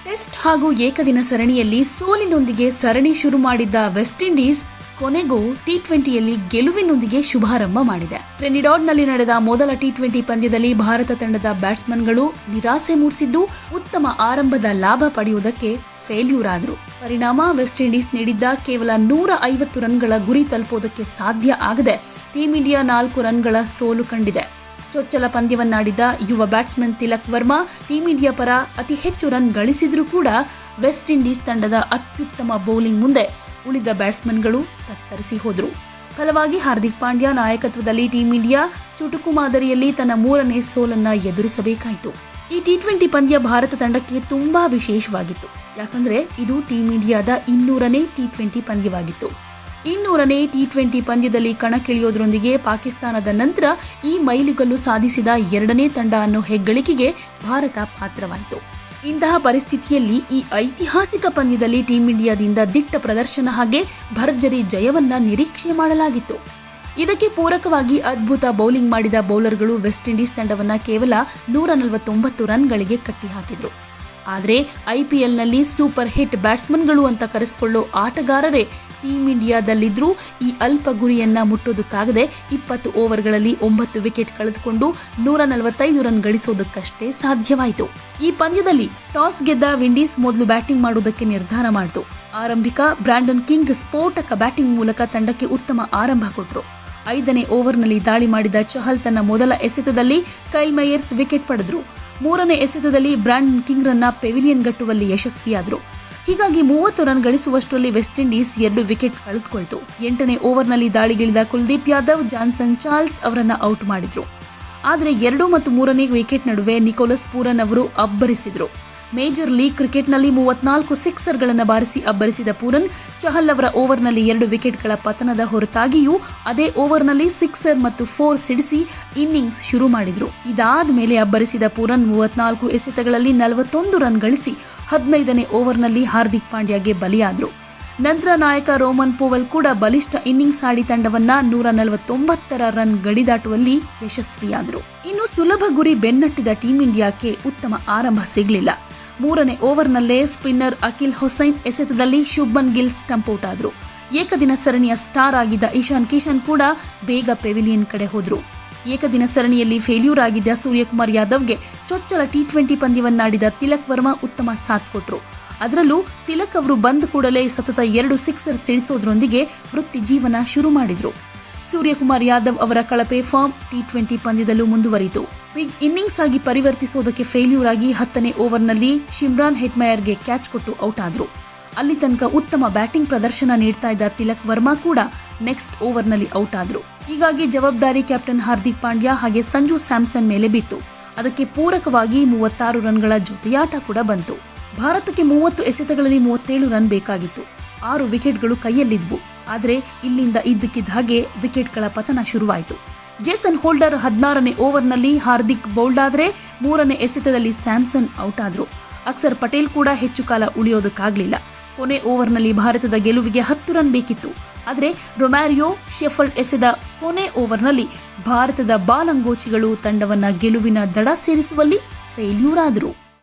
test ಹಾಗೂ ಏಕದಿನ ಸರಣಿಯಲ್ಲಿ ಸೋಲಿನೊಂದಿಗೆ ಸರಣಿ ಶುರು ಮಾಡಿದ್ದ ವೆಸ್ಟ್ ಇಂಡೀಸ್ ಕೊನೆಗೂ ಟಿ ಟ್ವೆಂಟಿಯಲ್ಲಿ ಗೆಲುವಿನೊಂದಿಗೆ ಶುಭಾರಂಭ ಮಾಡಿದೆ ಟ್ರೆನಿಡಾಡ್ನಲ್ಲಿ ನಡೆದ ಮೊದಲ ಟಿ ಟ್ವೆಂಟಿ ಪಂದ್ಯದಲ್ಲಿ ಭಾರತ ತಂಡದ ಬ್ಯಾಟ್ಸ್ಮನ್ಗಳು ನಿರಾಸೆ ಮೂಡಿಸಿದ್ದು ಉತ್ತಮ ಆರಂಭದ ಲಾಭ ಪಡೆಯುವುದಕ್ಕೆ ಫೇಲ್ಯೂರ್ ಆದರು ಪರಿಣಾಮ ವೆಸ್ಟ್ ಇಂಡೀಸ್ ನೀಡಿದ್ದ ಕೇವಲ ನೂರ ಐವತ್ತು ರನ್ಗಳ ಗುರಿ ತಲುಪುವುದಕ್ಕೆ ಸಾಧ್ಯ ಆಗದೆ ಟೀಂ ಇಂಡಿಯಾ ನಾಲ್ಕು ರನ್ಗಳ ಸೋಲು ಕಂಡಿದೆ ಚೊಚ್ಚಲ ಪಂದ್ಯವನ್ನಾಡಿದ ಯುವ batsman Tilak Varma team India ಪರ ಅತಿ ಹೆಚ್ಚು ರನ್ ಗಳಿಸಿದ್ರೂ ಕೂಡ ವೆಸ್ಟ್ ಇಂಡೀಸ್ ತಂಡದ ಅತ್ಯುತ್ತಮ ಬೌಲಿಂಗ್ ಮುಂದೆ ಉಳಿದ ಬ್ಯಾಟ್ಸ್ಮನ್ಗಳು ತತ್ತರಿಸಿ ಹೋದರು ಫಲವಾಗಿ ಹಾರ್ದಿಕ್ ಪಾಂಡ್ಯ ನಾಯಕತ್ವದಲ್ಲಿ ಟೀಂ ಇಂಡಿಯಾ ಚುಟುಕು ಮಾದರಿಯಲ್ಲಿ ತನ್ನ ಮೂರನೇ ಸೋಲನ್ನ ಎದುರಿಸಬೇಕಾಯಿತು ಈ ಟಿ ಟ್ವೆಂಟಿ ಪಂದ್ಯ ಭಾರತ ತಂಡಕ್ಕೆ ತುಂಬಾ ವಿಶೇಷವಾಗಿತ್ತು ಯಾಕಂದ್ರೆ ಇದು ಟೀಂ ಇಂಡಿಯಾದ ಇನ್ನೂರನೇ ಟಿ ಟ್ವೆಂಟಿ ಪಂದ್ಯವಾಗಿತ್ತು ಇನ್ನೂರನೇ ಟಿ ಟ್ವೆಂಟಿ ಪಂದ್ಯದಲ್ಲಿ ಕಣಕ್ಕಿಳಿಯೋದ್ರೊಂದಿಗೆ ಪಾಕಿಸ್ತಾನದ ನಂತರ ಈ ಮೈಲುಗಲ್ಲು ಸಾಧಿಸಿದ ಎರಡನೇ ತಂಡ ಅನ್ನೋ ಹೆಗ್ಗಳಿಕೆಗೆ ಭಾರತ ಪಾತ್ರವಾಯಿತು ಇಂತಹ ಪರಿಸ್ಥಿತಿಯಲ್ಲಿ ಈ ಐತಿಹಾಸಿಕ ಪಂದ್ಯದಲ್ಲಿ ಟೀಂ ಇಂಡಿಯಾದಿಂದ ದಿಟ್ಟ ಪ್ರದರ್ಶನ ಹಾಗೆ ಭರ್ಜರಿ ಜಯವನ್ನ ನಿರೀಕ್ಷೆ ಮಾಡಲಾಗಿತ್ತು ಇದಕ್ಕೆ ಪೂರಕವಾಗಿ ಅದ್ಭುತ ಬೌಲಿಂಗ್ ಮಾಡಿದ ಬೌಲರ್ಗಳು ವೆಸ್ಟ್ ಇಂಡೀಸ್ ತಂಡವನ್ನ ಕೇವಲ ನೂರ ನಲವತ್ತೊಂಬತ್ತು ರನ್ಗಳಿಗೆ ಕಟ್ಟಿಹಾಕಿದ್ರು ಆದರೆ ಐಪಿಎಲ್ನಲ್ಲಿ ಸೂಪರ್ ಹಿಟ್ ಬ್ಯಾಟ್ಸ್ಮನ್ಗಳು ಅಂತ ಕರೆಸಿಕೊಳ್ಳೋ ಆಟಗಾರರೇ ಟೀಂ ಇಂಡಿಯಾದಲ್ಲಿದ್ದರೂ ಈ ಅಲ್ಪ ಗುರಿಯನ್ನ ಮುಟ್ಟೋದಕ್ಕಾಗದೆ ಇಪ್ಪತ್ತು ಓವರ್ಗಳಲ್ಲಿ ಒಂಬತ್ತು ವಿಕೆಟ್ ಕಳೆದುಕೊಂಡು ನೂರ ನಲವತ್ತೈದು ರನ್ ಗಳಿಸೋದಕ್ಕಷ್ಟೇ ಸಾಧ್ಯವಾಯಿತು ಈ ಪಂದ್ಯದಲ್ಲಿ ಟಾಸ್ ಗೆದ್ದ ವಿಂಡೀಸ್ ಮೊದಲು ಬ್ಯಾಟಿಂಗ್ ಮಾಡುವುದಕ್ಕೆ ನಿರ್ಧಾರ ಮಾಡಿತು ಆರಂಭಿಕ ಬ್ರ್ಯಾಂಡನ್ ಕಿಂಗ್ ಸ್ಫೋಟಕ ಬ್ಯಾಟಿಂಗ್ ಮೂಲಕ ತಂಡಕ್ಕೆ ಉತ್ತಮ ಆರಂಭ ಕೊಟ್ಟರು ಐದನೇ ಓವರ್ನಲ್ಲಿ ದಾಳಿ ಮಾಡಿದ ಚಹಲ್ ತನ್ನ ಮೊದಲ ಎಸೆತದಲ್ಲಿ ಕೈಲ್ ಮೇಯರ್ಸ್ ವಿಕೆಟ್ ಪಡೆದರು ಮೂರನೇ ಎಸೆತದಲ್ಲಿ ಬ್ರ್ಯಾಂಡನ್ ಕಿಂಗ್ರನ್ನ ಪೆವಿಲಿಯನ್ ಗಟ್ಟುವಲ್ಲಿ ಯಶಸ್ವಿಯಾದರು ಹೀಗಾಗಿ ಮೂವತ್ತು ರನ್ ಗಳಿಸುವಷ್ಟರಲ್ಲಿ ವೆಸ್ಟ್ ಇಂಡೀಸ್ ಎರಡು ವಿಕೆಟ್ ಕಳೆದುಕೊಳ್ತು ಎಂಟನೇ ಓವರ್ನಲ್ಲಿ ದಾಳಿಗಿಳಿದ ಕುಲ್ದೀಪ್ ಯಾದವ್ ಜಾನ್ಸನ್ ಚಾರ್ಲ್ಸ್ ಅವರನ್ನ ಔಟ್ ಮಾಡಿದ್ರು ಆದರೆ ಎರಡು ಮತ್ತು ಮೂರನೇ ವಿಕೆಟ್ ನಡುವೆ ನಿಕೋಲಸ್ ಪೂರನ್ ಅವರು ಅಬ್ಬರಿಸಿದ್ರು ಮೇಜರ್ ಲೀಗ್ ಕ್ರಿಕೆಟ್ನಲ್ಲಿ ಮೂವತ್ನಾಲ್ಕು ಸಿಕ್ಸರ್ಗಳನ್ನು ಬಾರಿಸಿ ಅಬ್ಬರಿಸಿದ ಪೂರನ್ ಚಹಲ್ ಅವರ ಓವರ್ನಲ್ಲಿ ಎರಡು ವಿಕೆಟ್ಗಳ ಪತನದ ಹೊರತಾಗಿಯೂ ಅದೇ ಓವರ್ನಲ್ಲಿ ಸಿಕ್ಸರ್ ಮತ್ತು ಫೋರ್ ಸಿಡಿಸಿ ಇನ್ನಿಂಗ್ಸ್ ಶುರು ಮಾಡಿದ್ರು ಇದಾದ ಮೇಲೆ ಅಬ್ಬರಿಸಿದ ಪೂರನ್ ಮೂವತ್ನಾಲ್ಕು ಎಸೆತಗಳಲ್ಲಿ ನಲವತ್ತೊಂದು ರನ್ ಗಳಿಸಿ ಹದಿನೈದನೇ ಓವರ್ನಲ್ಲಿ ಹಾರ್ದಿಕ್ ಪಾಂಡ್ಯಗೆ ಬಲಿಯಾದರು ನಂತರ ನಾಯಕ ರೋಮನ್ ಪೋವೆಲ್ ಕೂಡ ಬಲಿಷ್ಠ ಇನ್ನಿಂಗ್ಸ್ ಆಡಿ ತಂಡವನ್ನ ನೂರ ನಲವತ್ತೊಂಬತ್ತರ ರನ್ ಗಡಿದಾಟುವಲ್ಲಿ ಯಶಸ್ವಿಯಾದರು ಇನ್ನು ಸುಲಭ ಗುರಿ ಬೆನ್ನಟ್ಟಿದ ಟೀಂ ಇಂಡಿಯಾಕ್ಕೆ ಉತ್ತಮ ಆರಂಭ ಸಿಗಲಿಲ್ಲ ಮೂರನೇ ಓವರ್ನಲ್ಲೇ ಸ್ಪಿನ್ನರ್ ಅಖಿಲ್ ಹೊಸೈನ್ ಎಸೆತದಲ್ಲಿ ಶುಭ್ಮನ್ ಗಿಲ್ ಸ್ಟಂಪ್ ಔಟ್ ಆದರು ಏಕದಿನ ಸರಣಿಯ ಸ್ಟಾರ್ ಆಗಿದ್ದ ಇಶಾನ್ ಕಿಶನ್ ಕೂಡ ಬೇಗ ಪೆವಿಲಿಯನ್ ಕಡೆ ಹೋದರು ಏಕದಿನ ಸರಣಿಯಲ್ಲಿ ಫೇಲ್ಯೂರ್ ಆಗಿದ್ದ ಸೂರ್ಯಕುಮಾರ್ ಯಾದವ್ಗೆ ಚೊಚ್ಚಲ ಟಿ ಟ್ವೆಂಟಿ ಪಂದ್ಯವನ್ನಾಡಿದ ತಿಲಕ್ ವರ್ಮಾ ಉತ್ತಮ ಸಾಥ್ ಕೊಟ್ಟರು ಅದರಲ್ಲೂ ತಿಲಕ್ ಅವರು ಬಂದ ಕೂಡಲೇ ಸತತ ಎರಡು ಸಿಕ್ಸರ್ ಸಿಡಿಸೋದ್ರೊಂದಿಗೆ ವೃತ್ತಿ ಜೀವನ ಶುರು ಮಾಡಿದ್ರು ಸೂರ್ಯಕುಮಾರ್ ಯಾದವ್ ಅವರ ಕಳಪೆ ಫಾರ್ಮ್ ಟಿ ಟ್ವೆಂಟಿ ಪಂದ್ಯದಲ್ಲೂ ಮುಂದುವರಿತು ಬಿಗ್ ಇನ್ನಿಂಗ್ಸ್ ಆಗಿ ಪರಿವರ್ತಿಸೋದಕ್ಕೆ ಫೇಲ್ಯೂರ್ ಆಗಿ ಹತ್ತನೇ ಓವರ್ನಲ್ಲಿ ಶಿಮ್ರಾನ್ ಹೆಟ್ಮಯರ್ಗೆ ಕ್ಯಾಚ್ ಕೊಟ್ಟು ಔಟ್ ಆದ್ರು ಅಲ್ಲಿ ತನಕ ಉತ್ತಮ ಬ್ಯಾಟಿಂಗ್ ಪ್ರದರ್ಶನ ನೀಡ್ತಾ ಇದ್ದ ತಿಲಕ್ ವರ್ಮಾ ಕೂಡ ನೆಕ್ಸ್ಟ್ ಓವರ್ನಲ್ಲಿ ಔಟ್ ಆದ್ರು ಹೀಗಾಗಿ ಜವಾಬ್ದಾರಿ ಕ್ಯಾಪ್ಟನ್ ಹಾರ್ದಿಕ್ ಪಾಂಡ್ಯ ಹಾಗೆ ಸಂಜು ಸ್ಯಾಮ್ಸನ್ ಮೇಲೆ ಬಿತ್ತು ಅದಕ್ಕೆ ಪೂರಕವಾಗಿ ಮೂವತ್ತಾರು ರನ್ಗಳ ಜೊತೆಯಾಟ ಕೂಡ ಬಂತು ಭಾರತಕ್ಕೆ ಮೂವತ್ತು ಎಸೆತಗಳಲ್ಲಿ ಮೂವತ್ತೇಳು ರನ್ ಬೇಕಾಗಿತ್ತು ಆರು ವಿಕೆಟ್ಗಳು ಕೈಯಲ್ಲಿದ್ವು ಆದರೆ ಇಲ್ಲಿಂದ ಇದ್ದಕ್ಕಿದ್ದ ಹಾಗೆ ವಿಕೆಟ್ಗಳ ಪತನ ಶುರುವಾಯಿತು ಜೇಸನ್ ಹೋಲ್ಡರ್ ಹದಿನಾರನೇ ಓವರ್ನಲ್ಲಿ ಹಾರ್ದಿಕ್ ಬೌಲ್ಡ್ ಆದರೆ ಮೂರನೇ ಎಸೆತದಲ್ಲಿ ಸ್ಯಾಮ್ಸನ್ ಔಟ್ ಆದ್ರು ಅಕ್ಸರ್ ಪಟೇಲ್ ಕೂಡ ಹೆಚ್ಚು ಕಾಲ ಉಳಿಯೋದಕ್ಕಾಗಲಿಲ್ಲ ಕೊನೆ ಓವರ್ನಲ್ಲಿ ಭಾರತದ ಗೆಲುವಿಗೆ ಹತ್ತು ರನ್ ಬೇಕಿತ್ತು ಆದರೆ ರೊಮ್ಯಾರಿಯೋ ಶೆಫರ್ಡ್ ಎಸೆದ ಕೊನೆ ಓವರ್ನಲ್ಲಿ ಭಾರತದ ಬಾಲಂಗೋಚಿಗಳು ತಂಡವನ್ನ ಗೆಲುವಿನ ದಡ ಸೇರಿಸುವಲ್ಲಿ ಫೇಲ್ಯೂರ್ ಆದರು